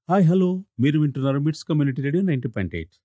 hi hello మీరు వింటున్నారు MITS community radio ninety point eight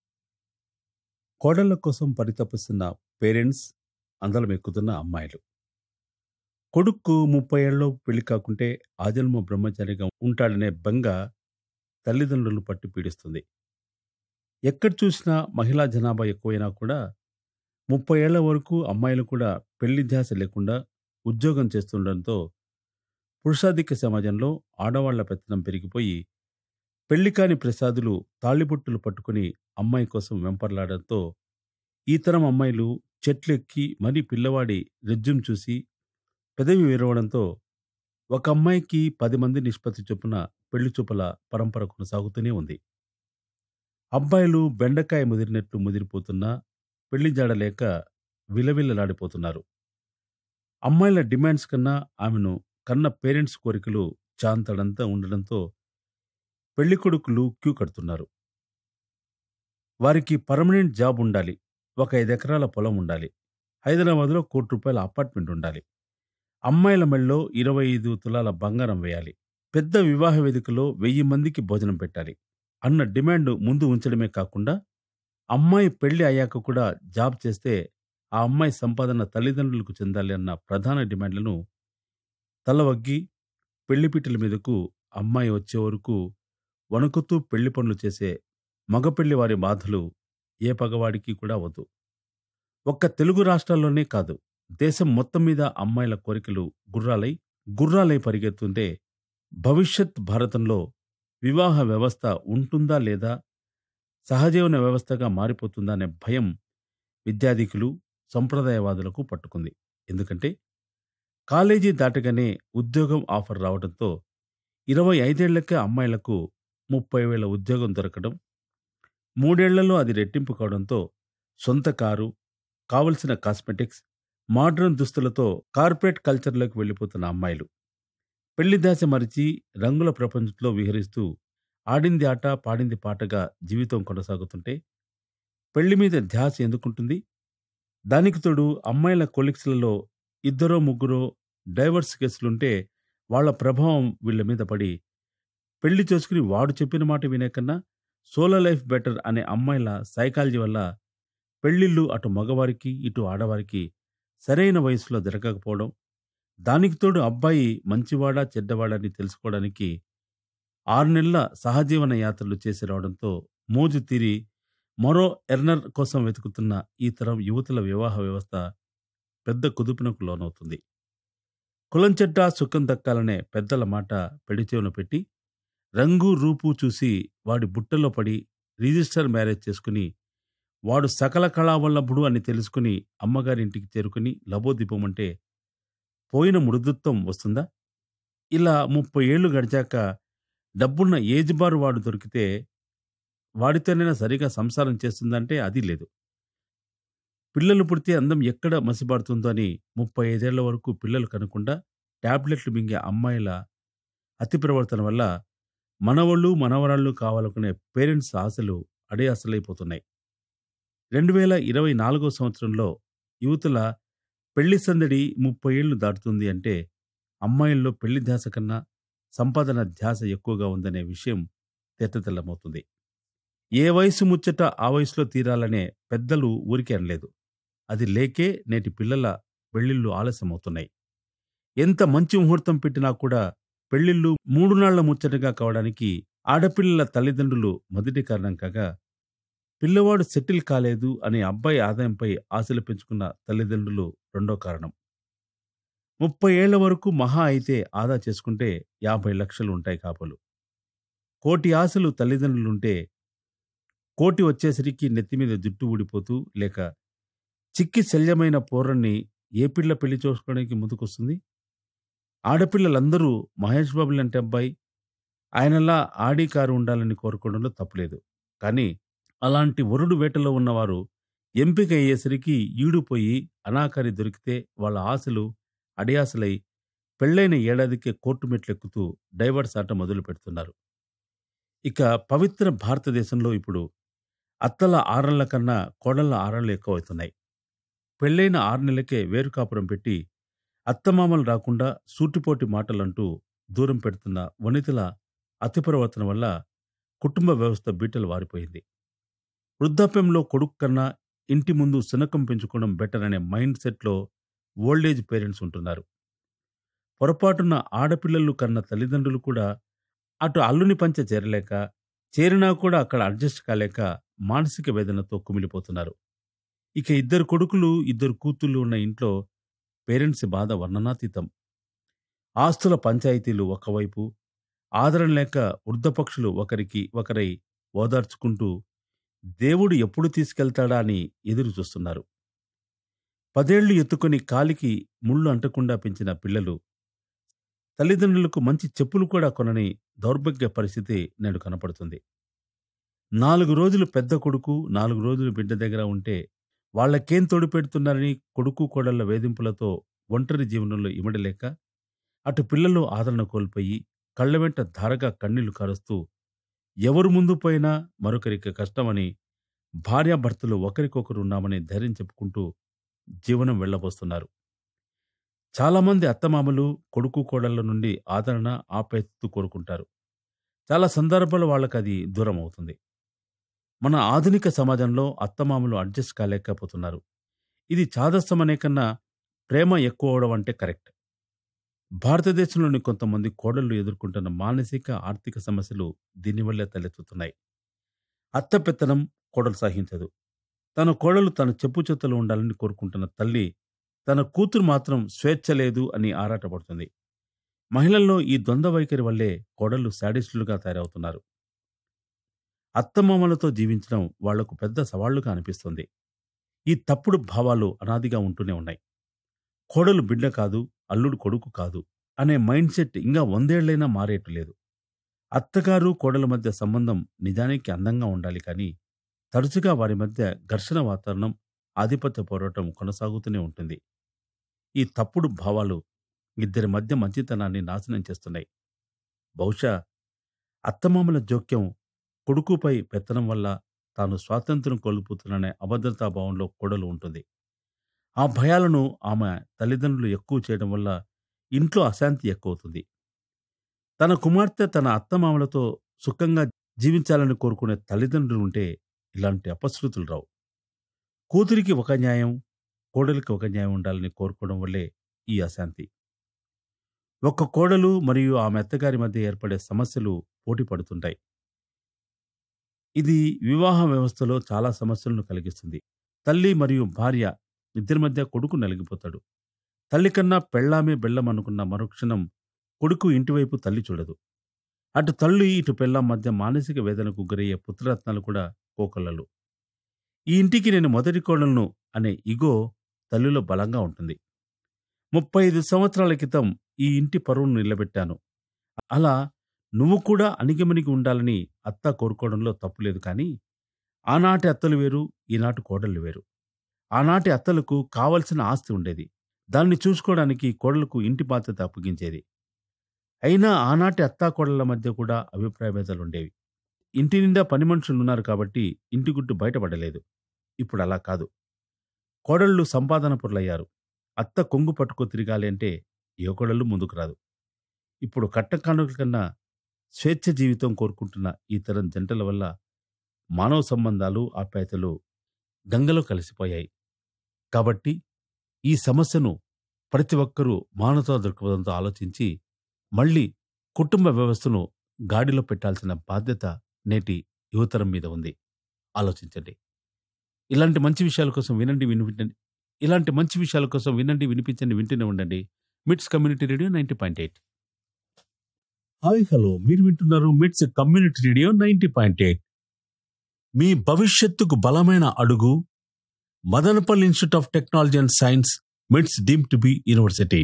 కోడళ్ల కోసం పరితపిస్తున్న పేరెంట్స్ అందలం ఎక్కుతున్న అమ్మాయిలు కొడుక్కు ముప్పై ఏళ్ళలో పెళ్లి కాకుంటే ఆజన్మ బ్రహ్మచారిగా ఉంటాడనే బెంగ తల్లిదండ్రులు పట్టి పీడిస్తుంది ఎక్కడ చూసినా మహిళా జనాభా ఎక్కువైనా కూడా ముప్పై ఏళ్ల వరకు అమ్మాయిలు కూడా పెళ్లి ధ్యాస లేకుండా ఉద్యోగం చేస్తుండటంతో పురుషాధిక్య సమాజంలో ఆడవాళ్ల పెత్తనం పెరిగిపోయి పెళ్లి కాని ప్రసాదులు తాళిబొట్టులు పట్టుకుని అమ్మాయి కోసం వెంపర్లాడడంతో ఈ తరం అమ్మాయిలు చెట్లెక్కి మరీ పిల్లవాడి రెజ్యూమ్ చూసి పెదవి విరవడంతో ఒక అమ్మాయికి పది మంది నిష్పత్తి చొప్పున పెళ్లి చూపుల పరంపర కొనసాగుతూనే ఉంది అబ్బాయిలు బెండకాయ ముదిరినట్లు ముదిరిపోతున్నా పెళ్లి జాడలేక విలవిల్లలాడిపోతున్నారు అమ్మాయిల డిమాండ్స్ కన్నా ఆమెను కన్న పేరెంట్స్ కోరికలు చాంతడంతా ఉండడంతో పెళ్లి కొడుకులు క్యూ కడుతున్నారు వారికి పర్మనెంట్ జాబ్ ఉండాలి ఒక ఐదు ఎకరాల పొలం ఉండాలి హైదరాబాద్లో కోటి రూపాయల అపార్ట్మెంట్ ఉండాలి అమ్మాయిల మెళ్ళలో ఇరవై ఐదు తులాల బంగారం వేయాలి పెద్ద వివాహ వేదికలో వెయ్యి మందికి భోజనం పెట్టాలి అన్న డిమాండ్ ముందు ఉంచడమే కాకుండా అమ్మాయి పెళ్లి అయ్యాక కూడా జాబ్ చేస్తే ఆ అమ్మాయి సంపాదన తల్లిదండ్రులకు చెందాలి అన్న ప్రధాన డిమాండ్లను తలవగ్గి పెళ్లిపీటల మీదకు అమ్మాయి వచ్చే వరకు వణుకుతూ పెళ్లి పనులు చేసే మగపెళ్లి వారి బాధలు ఏ పగవాడికి కూడా వద్దు ఒక్క తెలుగు రాష్ట్రాల్లోనే కాదు దేశం మొత్తం మీద అమ్మాయిల కోరికలు గుర్రాలై గుర్రాలై పరిగెత్తుంటే భవిష్యత్ భారతంలో వివాహ వ్యవస్థ ఉంటుందా లేదా సహజీవన వ్యవస్థగా మారిపోతుందా అనే భయం విద్యాధికులు సంప్రదాయవాదులకు పట్టుకుంది ఎందుకంటే కాలేజీ దాటగానే ఉద్యోగం ఆఫర్ రావడంతో ఇరవై ఐదేళ్లకే అమ్మాయిలకు ముప్పై వేల ఉద్యోగం దొరకడం మూడేళ్లలో అది రెట్టింపు కావడంతో సొంత కారు కావలసిన కాస్మెటిక్స్ మోడ్రన్ దుస్తులతో కార్పొరేట్ కల్చర్లోకి వెళ్ళిపోతున్న అమ్మాయిలు పెళ్లి దాస మరిచి రంగుల ప్రపంచంలో విహరిస్తూ ఆడింది ఆట పాడింది పాటగా జీవితం కొనసాగుతుంటే పెళ్లి మీద ధ్యాస ఎందుకుంటుంది దానికి తోడు అమ్మాయిల కొలిక్స్లలో ఇద్దరో ముగ్గురో డైవర్స్ కేసులుంటే వాళ్ల ప్రభావం వీళ్ళ మీద పడి పెళ్లి చేసుకుని వాడు చెప్పిన మాట వినే కన్నా సోలో లైఫ్ బెటర్ అనే అమ్మాయిల సైకాలజీ వల్ల పెళ్లిళ్ళు అటు మగవారికి ఇటు ఆడవారికి సరైన వయసులో జరగకపోవడం దానికి తోడు అబ్బాయి మంచివాడా చెడ్డవాడని తెలుసుకోవడానికి ఆరు నెలల సహజీవన యాత్రలు చేసి రావడంతో మోజు తీరి మరో ఎర్నర్ కోసం వెతుకుతున్న ఈ తరం యువతుల వివాహ వ్యవస్థ పెద్ద కుదుపునకు లోనవుతుంది కులం చెడ్డ సుఖం దక్కాలనే పెద్దల మాట పెడిచెవున పెట్టి రంగు రూపు చూసి వాడి బుట్టలో పడి రిజిస్టర్ మ్యారేజ్ చేసుకుని వాడు సకల కళావల్లభుడు అని తెలుసుకుని అమ్మగారింటికి చేరుకుని లబోదిపోమంటే పోయిన మృదుత్వం వస్తుందా ఇలా ముప్పై ఏళ్లు గడిచాక డబ్బున్న ఏజ్ బార్ వాడు దొరికితే వాడితోనైనా సరిగా సంసారం చేస్తుందంటే అది లేదు పిల్లలు పుడితే అందం ఎక్కడ మసిబాడుతుందో అని ముప్పై ఐదేళ్ల వరకు పిల్లలు కనకుండా టాబ్లెట్లు మింగే అమ్మాయిల అతి ప్రవర్తన వల్ల మనవళ్ళు మనవరాళ్ళు కావాలనుకునే పేరెంట్స్ ఆశలు అడే అసలైపోతున్నాయి రెండు వేల ఇరవై నాలుగో సంవత్సరంలో యువతుల పెళ్లి సందడి ముప్పై ఏళ్లు దాటుతుంది అంటే అమ్మాయిల్లో పెళ్లి ధ్యాస కన్నా సంపాదన ధ్యాస ఎక్కువగా ఉందనే విషయం తెట్టతెల్లమవుతుంది ఏ వయసు ముచ్చట ఆ వయసులో తీరాలనే పెద్దలు ఊరికే అనలేదు అది లేకే నేటి పిల్లల పెళ్లిళ్ళు ఆలస్యమవుతున్నాయి ఎంత మంచి ముహూర్తం పెట్టినా కూడా పెళ్లిళ్ళు మూడు నాళ్ల ముచ్చటగా కావడానికి ఆడపిల్లల తల్లిదండ్రులు మొదటి కారణం కాగా పిల్లవాడు సెటిల్ కాలేదు అనే అబ్బాయి ఆదాయంపై ఆశలు పెంచుకున్న తల్లిదండ్రులు రెండో కారణం ముప్పై ఏళ్ల వరకు మహా అయితే ఆదా చేసుకుంటే యాభై లక్షలు ఉంటాయి కాపులు కోటి ఆశలు తల్లిదండ్రులుంటే కోటి వచ్చేసరికి నెత్తిమీద జుట్టు ఊడిపోతూ లేక చిక్కి శల్యమైన పోరన్ని ఏ పిల్ల పెళ్లి చేసుకోవడానికి ముందుకొస్తుంది ఆడపిల్లలందరూ మహేష్ బాబు లాంటి అబ్బాయి ఆయనలా ఆడి కారు ఉండాలని కోరుకోవడంలో తప్పులేదు కానీ అలాంటి వరుడు వేటలో ఉన్నవారు ఎంపిక అయ్యేసరికి ఈడుపోయి అనాకారి దొరికితే వాళ్ళ ఆశలు అడియాసలై పెళ్లైన ఏడాదికే కోర్టు మెట్లెక్కుతూ డైవర్స్ ఆట మొదలు పెడుతున్నారు ఇక పవిత్ర భారతదేశంలో ఇప్పుడు అత్తల ఆరళ్ల కన్నా కోడళ్ల ఆరళ్లు ఎక్కువవుతున్నాయి పెళ్లైన ఆరు నెలలకే వేరు కాపురం పెట్టి అత్తమామలు రాకుండా సూటిపోటి మాటలంటూ దూరం పెడుతున్న వనితల అతిప్రవర్తన వల్ల కుటుంబ వ్యవస్థ బీటలు వారిపోయింది వృద్ధాప్యంలో కొడుకు కన్నా ఇంటి ముందు శునకం పెంచుకోవడం బెటర్ అనే మైండ్ సెట్లో ఓల్డేజ్ పేరెంట్స్ ఉంటున్నారు పొరపాటున ఆడపిల్లలు కన్న తల్లిదండ్రులు కూడా అటు అల్లుని పంచ చేరలేక చేరినా కూడా అక్కడ అడ్జస్ట్ కాలేక మానసిక వేదనతో కుమిలిపోతున్నారు ఇక ఇద్దరు కొడుకులు ఇద్దరు కూతుళ్ళు ఉన్న ఇంట్లో పేరెంట్స్ బాధ వర్ణనాతీతం ఆస్తుల పంచాయతీలు ఒకవైపు ఆదరణ లేక వృద్ధపక్షులు ఒకరికి ఒకరై ఓదార్చుకుంటూ దేవుడు ఎప్పుడు తీసుకెళ్తాడా అని ఎదురు చూస్తున్నారు పదేళ్లు ఎత్తుకొని కాలికి ముళ్ళు అంటకుండా పెంచిన పిల్లలు తల్లిదండ్రులకు మంచి చెప్పులు కూడా కొనని దౌర్భాగ్య పరిస్థితి నేడు కనపడుతుంది నాలుగు రోజులు పెద్ద కొడుకు నాలుగు రోజులు బిడ్డ దగ్గర ఉంటే వాళ్ళకేం తోడు పెడుతున్నారని కొడుకు కోడళ్ల వేధింపులతో ఒంటరి జీవనంలో ఇమడలేక అటు పిల్లలు ఆదరణ కోల్పోయి కళ్ళ వెంట ధారగా కన్నీళ్లు కారుస్తూ ఎవరు ముందు పోయినా మరొకరికి కష్టమని భార్యాభర్తలు ఒకరికొకరు ఉన్నామని ధైర్యం చెప్పుకుంటూ జీవనం వెళ్ళబోస్తున్నారు చాలామంది అత్తమామలు కొడుకు కోడళ్ల నుండి ఆదరణ ఆప్యాయతతో కోరుకుంటారు చాలా సందర్భాలు వాళ్ళకి అది దూరం అవుతుంది మన ఆధునిక సమాజంలో అత్తమామలు అడ్జస్ట్ కాలేకపోతున్నారు ఇది చాదస్తం అనే కన్నా ప్రేమ ఎక్కువ అవడం అంటే కరెక్ట్ భారతదేశంలోని కొంతమంది కోడళ్లు ఎదుర్కొంటున్న మానసిక ఆర్థిక సమస్యలు దీనివల్లే తలెత్తుతున్నాయి అత్త పెత్తనం కోడలు సహించదు తన కోడలు తన చెప్పు చెత్తలు ఉండాలని కోరుకుంటున్న తల్లి తన కూతురు మాత్రం స్వేచ్ఛ లేదు అని ఆరాటపడుతుంది మహిళల్లో ఈ ద్వంద్వ వైఖరి వల్లే కోడళ్లు శాడిస్టులుగా తయారవుతున్నారు అత్తమామలతో జీవించడం వాళ్లకు పెద్ద సవాళ్లుగా అనిపిస్తుంది ఈ తప్పుడు భావాలు అనాదిగా ఉంటూనే ఉన్నాయి కోడలు బిడ్డ కాదు అల్లుడు కొడుకు కాదు అనే మైండ్ సెట్ ఇంకా వందేళ్లైనా మారేట్లేదు అత్తగారు కోడల మధ్య సంబంధం నిజానికి అందంగా ఉండాలి కానీ తరచుగా వారి మధ్య ఘర్షణ వాతావరణం ఆధిపత్య పోరాటం కొనసాగుతూనే ఉంటుంది ఈ తప్పుడు భావాలు ఇద్దరి మధ్య మంచితనాన్ని నాశనం చేస్తున్నాయి బహుశా అత్తమామల జోక్యం కొడుకుపై పెత్తనం వల్ల తాను స్వాతంత్ర్యం కోల్పోతున్ననే అభద్రతా భావంలో కోడలు ఉంటుంది ఆ భయాలను ఆమె తల్లిదండ్రులు ఎక్కువ చేయడం వల్ల ఇంట్లో అశాంతి ఎక్కువవుతుంది తన కుమార్తె తన అత్తమామలతో సుఖంగా జీవించాలని కోరుకునే తల్లిదండ్రులు ఉంటే ఇలాంటి అపశృతులు రావు కూతురికి ఒక న్యాయం కోడలికి ఒక న్యాయం ఉండాలని కోరుకోవడం వల్లే ఈ అశాంతి ఒక కోడలు మరియు ఆమె అత్తగారి మధ్య ఏర్పడే సమస్యలు పోటీ పడుతుంటాయి ఇది వివాహ వ్యవస్థలో చాలా సమస్యలను కలిగిస్తుంది తల్లి మరియు భార్య ఇద్దరి మధ్య కొడుకు నలిగిపోతాడు తల్లి కన్నా పెళ్ళామే బెల్లం అనుకున్న మరుక్షణం కొడుకు ఇంటివైపు తల్లి చూడదు అటు తల్లి ఇటు పెళ్ళాం మధ్య మానసిక వేదనకు గురయ్యే పుత్రరత్నాలు కూడా కోకొల్లలు ఈ ఇంటికి నేను మొదటి కోడలను అనే ఇగో తల్లిలో బలంగా ఉంటుంది ముప్పై ఐదు సంవత్సరాల క్రితం ఈ ఇంటి పరువును నిలబెట్టాను అలా నువ్వు కూడా అణిగిమణిగి ఉండాలని అత్త కోరుకోవడంలో తప్పులేదు కానీ ఆనాటి అత్తలు వేరు ఈనాటి కోడళ్ళు వేరు ఆనాటి అత్తలకు కావలసిన ఆస్తి ఉండేది దాన్ని చూసుకోవడానికి కోడలకు ఇంటి బాధ్యత అప్పగించేది అయినా ఆనాటి అత్తా కోడళ్ల మధ్య కూడా అభిప్రాయ భేదాలు ఉండేవి ఇంటి నిండా పని మనుషులు ఉన్నారు కాబట్టి ఇంటి గుట్టు బయటపడలేదు ఇప్పుడు అలా కాదు కోడళ్ళు సంపాదన పొరలయ్యారు అత్త కొంగు పట్టుకో తిరగాలి అంటే ఏ కోడళ్ళు ముందుకు రాదు ఇప్పుడు కట్టకానుకల కన్నా స్వేచ్ఛ జీవితం కోరుకుంటున్న ఈ తరం జంటల వల్ల మానవ సంబంధాలు ఆప్యాయతలు గంగలో కలిసిపోయాయి కాబట్టి ఈ సమస్యను ప్రతి ఒక్కరూ మానవతా దృక్పథంతో ఆలోచించి మళ్ళీ కుటుంబ వ్యవస్థను గాడిలో పెట్టాల్సిన బాధ్యత నేటి యువతరం మీద ఉంది ఆలోచించండి ఇలాంటి మంచి విషయాల కోసం వినండి వినిపించండి ఇలాంటి మంచి విషయాల కోసం వినండి వినిపించండి వింటూనే ఉండండి MITS community radio ninety point eight hi hello మీరు వింటున్నారు MITS community radio ninety point eight మీ భవిష్యత్తుకు బలమైన అడుగు Madanapalli institute of technology and science MITS deemed to be university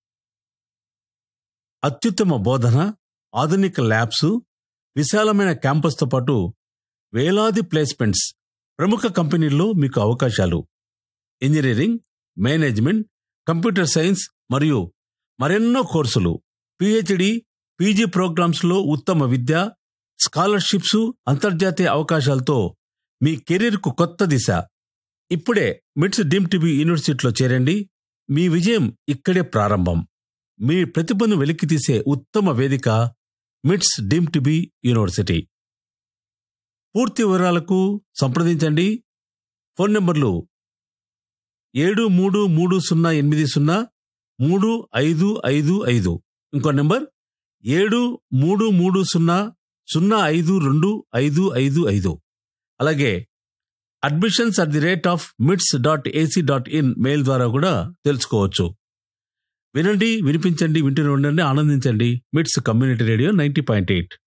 అత్యుత్తమ బోధన ఆధునిక ల్యాబ్స్ విశాలమైన క్యాంపస్తో పాటు వేలాది ప్లేస్మెంట్స్ ప్రముఖ కంపెనీల్లో మీకు అవకాశాలు ఇంజనీరింగ్ మేనేజ్మెంట్ కంప్యూటర్ సైన్స్ మరియు మరెన్నో కోర్సులు పిహెచ్డి పీజీ ప్రోగ్రామ్స్లో ఉత్తమ విద్య స్కాలర్షిప్స్ అంతర్జాతీయ అవకాశాలతో మీ కెరీర్కు కొత్త దిశ ఇప్పుడే మిట్స్ డీమ్ టీవీ యూనివర్సిటీలో చేరండి మీ విజయం ఇక్కడే ప్రారంభం మీ ప్రతిభను వెలికితీసే ఉత్తమ వేదిక మిట్స్ డీమ్ టు బి యూనివర్సిటీ పూర్తి వివరాలకు సంప్రదించండి ఫోన్ నంబర్లు ఏడు మూడు మూడు సున్నా ఎనిమిది సున్నా మూడు ఐదు ఐదు ఐదు ఇంకో నెంబర్ ఏడు మూడు మూడు సున్నా సున్నా ఐదు రెండు ఐదు ఐదు ఐదు అలాగే admissions at the rate of MITS dot AC dot in mail ద్వారా కూడా తెలుసుకోవచ్చు వినండి వినిపించండి వింటూనే ఉండండి ఆనందించండి మిట్స్ community radio ninety point eight